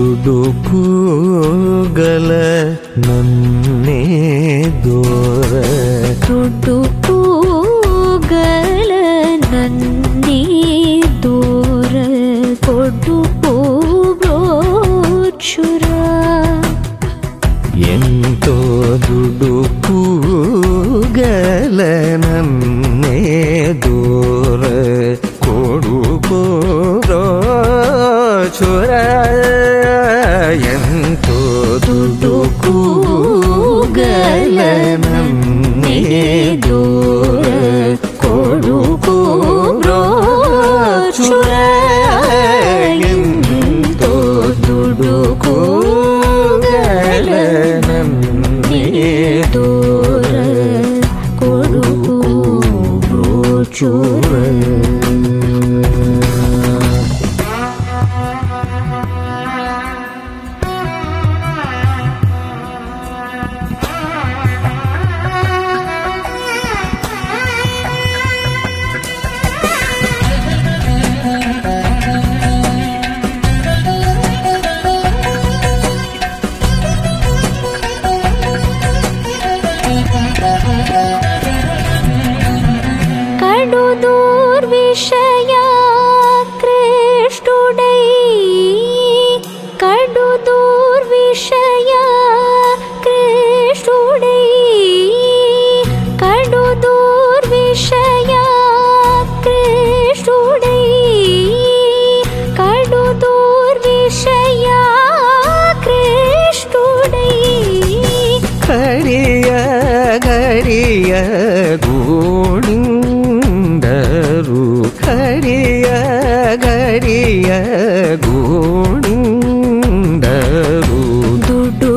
ದುಡುಕುಗಲ ನನ್ನೇ ದೋರ ದುಡ್ಡು ಕೂಗಲ ನನ್ನೇ ದೂರ ಕೊಡು ಹೋಗೋಚುರ ಎಂತೋ ದುಡುಕುಗಲ ನನ್ನೇ ದೂರ ಕೊಡುಕೋ ಚುರ ಎಂತೋ ದುಡುಕುಗಲ ನನ್ನೇ ದೂರ ಕೊಡುಕೋ ಚುರ ಎಂತೋ ದುಡುಕುಗಲ ನನ್ನೇ ದೂರ ಕೊಡುಕೋ ಚುರ కడు దూర్విషయ కృష్ణుడై కడు దూర్విషయ కృష్ణుడై కడు దూర్విషయ కృష్ణుడై కడు దూర్విషయ కృష్ణుడై ಕರಿಯ ಗರಿಯ ಗೂಣಿಂದರು ಕರಿಯ ಗರಿಯ ಗೂಣಿಂದರು ದುಡ್ಡು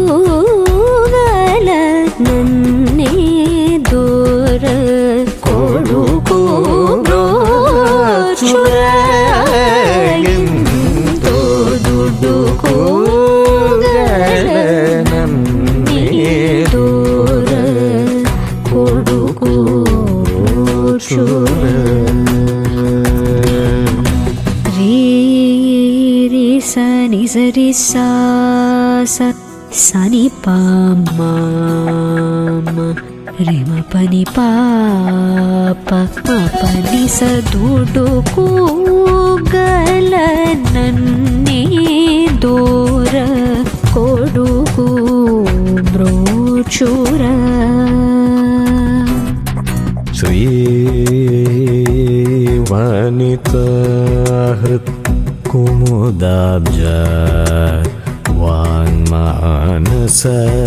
ಕೂಗಲ ನನ್ನೇ ದೂರ ಕೊಡುಕೋ ಚುರ ಎಂತೋ ದುಡ್ಡು ಕೂಗಲ ನನ್ನೇ ದೂರ ಕೊಡುಕೋ ಚೂರ ರೀ ರಿ ಸ ನಿ ಸ ರಿ ಸಾ ಸ ಸ ನಿ ಪ ಮ ಮ ರಿ ಮ ಪ ನಿ ಪ ಪ ಮ ಪ ನಿ ಸ ದುಡು ಕೂಗಲ ನನ್ನೇ ದೂರ ಕೊಡುಗು ಬ್ರೋಚುರ श्रीवनितहृत् कुमुदाब्ज वाङ्मानस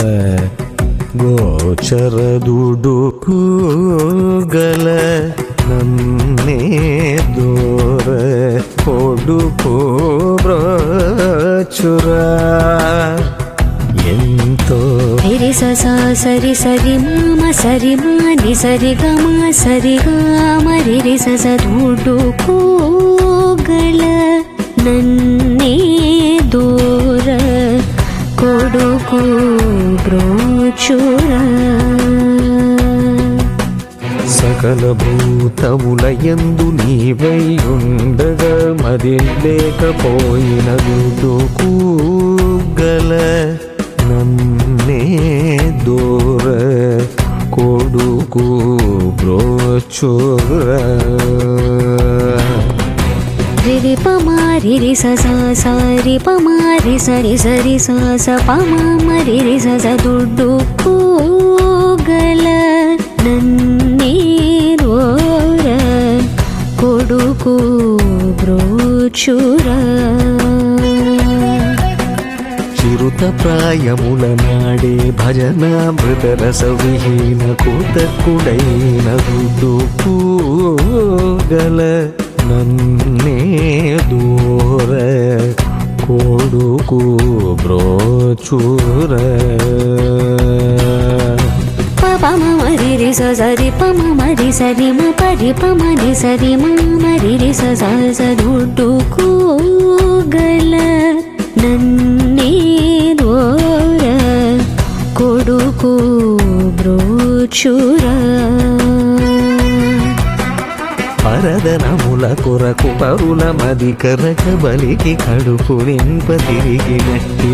गोचरदुडुकुगल नन्ने दोर ಕೊಡುಕೋ ಬ್ರಚುರ ಎಂತೋ రి స స సరి సరి మామ సరి మాని సరి గమ సరి గామ రి రి స స దుడు కోగల నన్నే దూర కొడుకు బ్రోచుర సకల భూతముల యందు నీవై ఉండగ మది లేకపోయినదు కూగల నన్నే దూర కొడుకు బ్రోచుర రి రి ప మా రి రి స స స రి ప మా రి స రి స రి స స ప మ మ రి రి స స దుడ్డు కూగల నన్నే దూర కొడుకు బ్రోచుర చిరుత ప్రాయముల నాడే భజనామృత రస విహీన కూతకుడైన గల నన్నే దూర కొడుకు బ్రోచూర ప ప మ మ రి రి స స రి ప మ మ రి స రి మ ప రి ప మ రి స రి మ మ రి రి స స స దుడ్డు కూగల నన్నే దూర కొడుకు బ్రోచుర పరదనముల కొరకు పరుల మది కరక బలికి కడుపు నింప తిరిగి నట్టి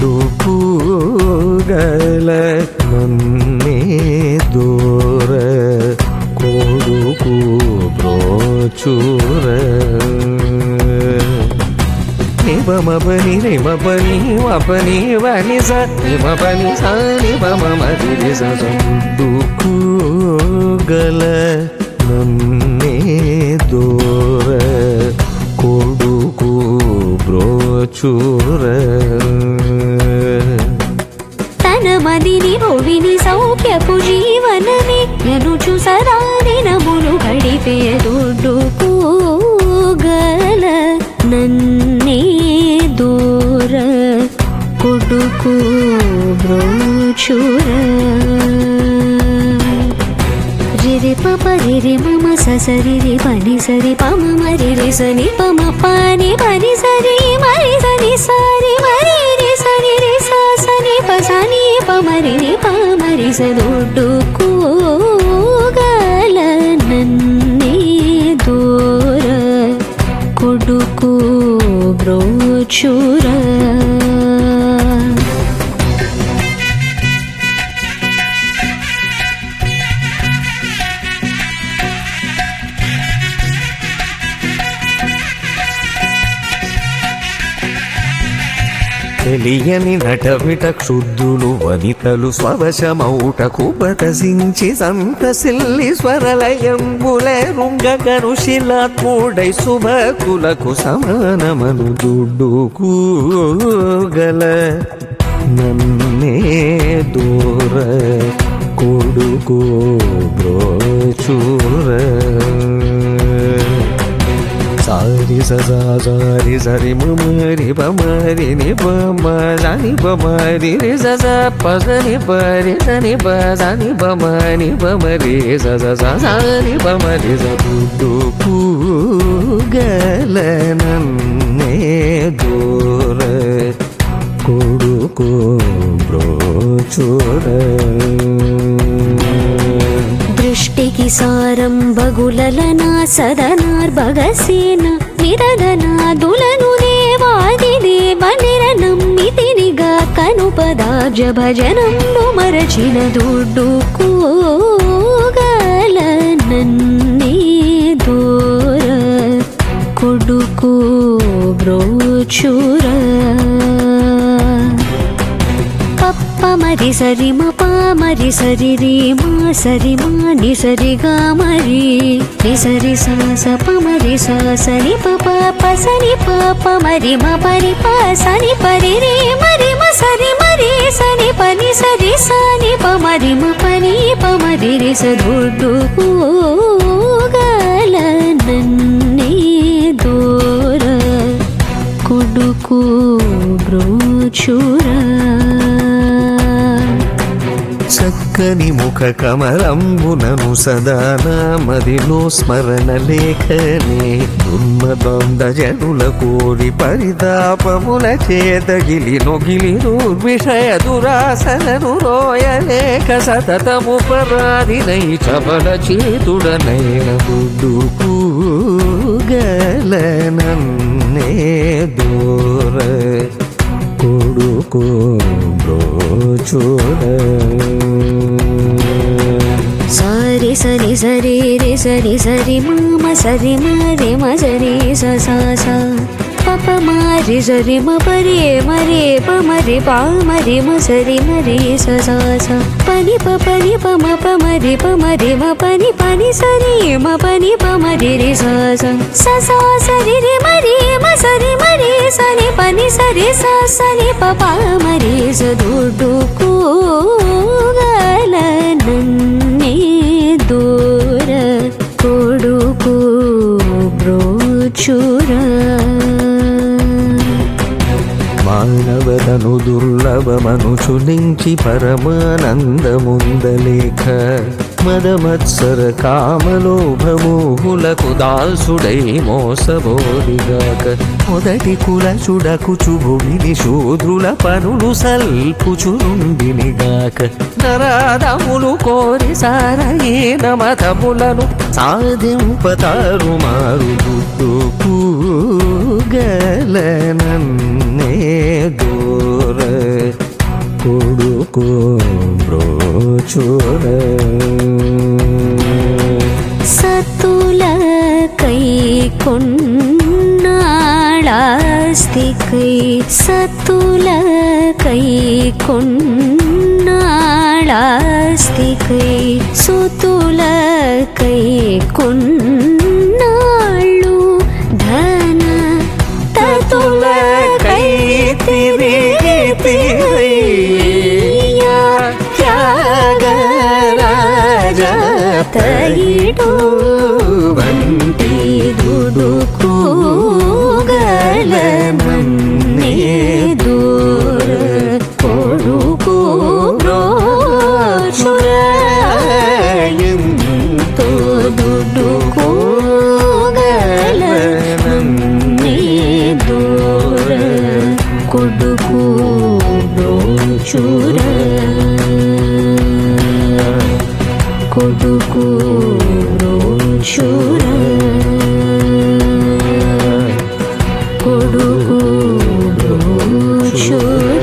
గల నన్నే దూర కొడుకు బ్రోచూర నిబమపని నిమపని మపని వని స నిమపని స నిబమ మరి సదుకు గల నన్నే దూర కొడుకు బ్రోచూర తన మదిని భువిని సౌఖ్యపు జీవనమే ఎనుచు సదా దినములు గడిపే దుడ్డుకు గల నన్నే దూర కొడుకు బ్రోచుర రిరి పప రిరి మమ ససరి రి పని సరి పమ మరి రి సని పమ పాని పని సరి మరి సని సారి మరి రి సని రి సా సని ప సని ప మరి రి ప మరి స దొడ్డు కూగల నన్నే దూర కొడుకు బ్రోచుర తెలియని నటవిట క్షుద్ధులు వనితలు స్వవశమౌటకు బతసించి సంతసిల్లి స్వరలయంబులే రుంగగను శిలాత్ముడై శుభకులకు సమానమను దుడ్డుకు గల నన్నే దూర కొడుకు బ్రోచూర సారి సజా సారి సరి మమరి పమరి ని పమ సని పమరి రి సజ పసని పరి సని ప సని పమని పమరి సజ సని పమరి సదు గల నన్నే దూర కొడుకు బ్రోచూర దృష్టికి సారం బగులలనా సదనార్భగసేన నిరదనాదులను దేవాది దేవనిరనమ్మితినిగా కనుపదాబ్జ భజనంబు మరచిన దుడ్డు కూగల నన్నే దూర కొడుకు బ్రోచుర పప్ప మరి సరి మ పా మరి సరి రి మా సరి మా ని సరి గా మరి ని సరి సా స ప మరి సా సని ప ప ప సని ప ప మరి మ పరి ప సని పరి రి మరి మ సరి మరి సని ప ని సరి సని ప మరి మ పని ప మరి రి స దుడ్డు గల నన్నే దూర కొడుకు బ్రోచురా చక్కని ముఖ కమలంబునను సదా నామదిలో స్మరణ లేఖనే దుర్మదొంద జనుల కోరి పరితాపముల చేతగిలి నొగిలి దుర్విషయ దురాసనను రోయలేక సతతము పరాధినై చబల చేతుడనైన దుడ్డుకు గల నన్నే దూర కొడుకు బ్రోచూడ సారి సరి సరి రి సరి సరి మామ సరి మరే మ సరి స సా సా పప మారి సరి మ పరి మరే ప మరి పా మరి మ సరి మరి స సా సా పని ప పని ప మ ప మరి ప మరి మ పని పని సరి మ పని ప మరి రి స స స సా సరి రి మరి మ సరి మరి సని పని సరి స సని ప ప మరి స దుడ్డు కూగల నన్నే దూర కొడుకు బ్రోచురా మానవదను దుర్లభమను చులించి పరమానందముందలేఖ మదమత్సర కామలోభమోహులకు దాసుడై మోసబోడిగాక మొదటి కుల చుడకుచు భూమిని శూద్రుల పనులు సల్పుచురుండినిగాక నరాదములు కోరి సారయీన మతములను సాధింపతారు మారు గుడ్డుకు గలనన్నే దూర కొడుకు బ్రోచుర సతుల కై కొన్నాళాస్తి కై సతుల కై కొన్నాళాస్తి కై సుతుల కై కొన్నాళ్ళు ధన తతుల కై తిరిగి తిరయ్యా త్యాగరాజ తయిడు వంటి దుడుకు గలమన్నే దూర కొడుకు బ్రోచురాయంతో దుడుకు గలమన్నే దూర కొడుకు బ్రోచుర కొడుకు బ్రోచుర కొడుకు బ్రోచుర